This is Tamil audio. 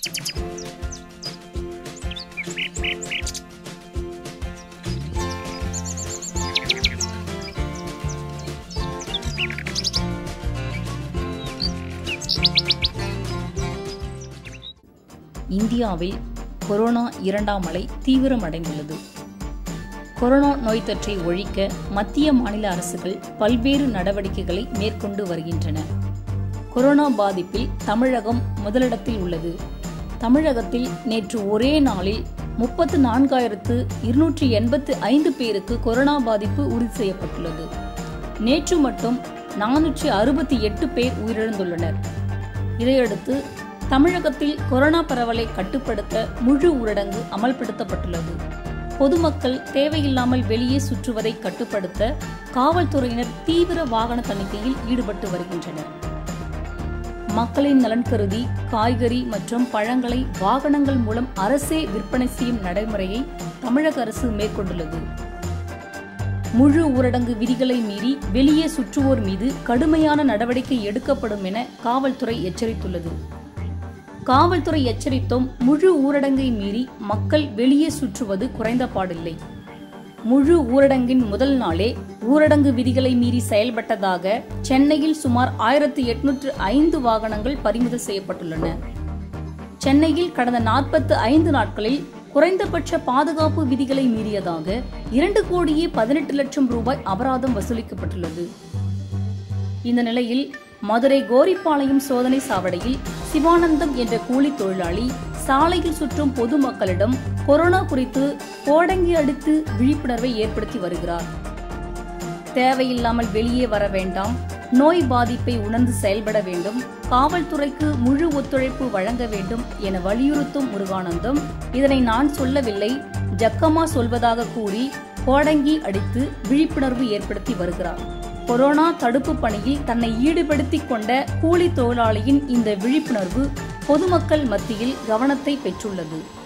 இந்தியாவில் கொரோனா இரண்டாம் அலை தீவிரமடைந்துள்ளது கொரோனா நோய் தொற்றை ஒழிக்க மத்திய மாநில அரசுகள் பல்வேறு நடவடிக்கைகளை மேற்கொண்டு வருகின்றன கொரோனா பாதிப்பில் தமிழகம் முதலிடத்தில் உள்ளது தமிழகத்தில் நேற்று ஒரே நாளில் முப்பத்து நான்காயிரத்து இருநூற்றி எண்பத்து ஐந்து பேருக்கு கொரோனா பாதிப்பு உறுதி செய்யப்பட்டுள்ளது நேற்று மட்டும் நானூற்றி அறுபத்தி எட்டு பேர் உயிரிழந்துள்ளனர் இதையடுத்து தமிழகத்தில் கொரோனா பரவலை கட்டுப்படுத்த முழு ஊரடங்கு அமல்படுத்தப்பட்டுள்ளது பொதுமக்கள் தேவையில்லாமல் வெளியே சுற்றுவதை கட்டுப்படுத்த காவல்துறையினர் தீவிர வாகன தணிக்கையில் ஈடுபட்டு வருகின்றனர் மக்களின் நலன் கருதி காய்கறி மற்றும் பழங்களை வாகனங்கள் மூலம் அரசே விற்பனை செய்யும் நடைமுறையை தமிழக அரசு மேற்கொண்டுள்ளது முழு ஊரடங்கு விதிகளை மீறி வெளியே சுற்றுவோர் மீது கடுமையான நடவடிக்கை எடுக்கப்படும் என காவல்துறை எச்சரித்துள்ளது காவல்துறை எச்சரித்தும் முழு ஊரடங்கை மீறி மக்கள் வெளியே சுற்றுவது குறைந்த பாடில்லை முழு ஊரடங்கின் முதல் நாளே ஊரடங்கு விதிகளை மீறி செயல்பட்டதாக சென்னையில் சுமார் ஆயிரத்தி எட்நூற்று ஐந்து வாகனங்கள் பறிமுதல் செய்யப்பட்டுள்ளன சென்னையில் கடந்த நாற்பத்து ஐந்து நாட்களில் குறைந்தபட்ச பாதுகாப்பு விதிகளை மீறியதாக இரண்டு கோடியே பதினெட்டு லட்சம் ரூபாய் அபராதம் வசூலிக்கப்பட்டுள்ளது இந்த நிலையில் மதுரை கோரிப்பாளையம் சோதனை சாவடியில் சிவானந்தம் என்ற கூலி தொழிலாளி சாலையில் சுற்றும் பொதுமக்களிடம் கொரோனா குறித்து கோடங்கி அடித்து விழிப்புணர்வை ஏற்படுத்தி வருகிறார் தேவையில்லாமல் வெளியே வர வேண்டாம் நோய் பாதிப்பை உணர்ந்து செயல்பட வேண்டும் காவல்துறைக்கு முழு ஒத்துழைப்பு வழங்க வேண்டும் என வலியுறுத்தும் முருகானந்தம் இதனை நான் சொல்லவில்லை ஜக்கமா சொல்வதாக கூறி கோடங்கி அடித்து விழிப்புணர்வு ஏற்படுத்தி வருகிறார் கொரோனா தடுப்பு பணியில் தன்னை ஈடுபடுத்திக் கொண்ட கூலி தொழிலாளியின் இந்த விழிப்புணர்வு பொதுமக்கள் மத்தியில் கவனத்தை பெற்றுள்ளது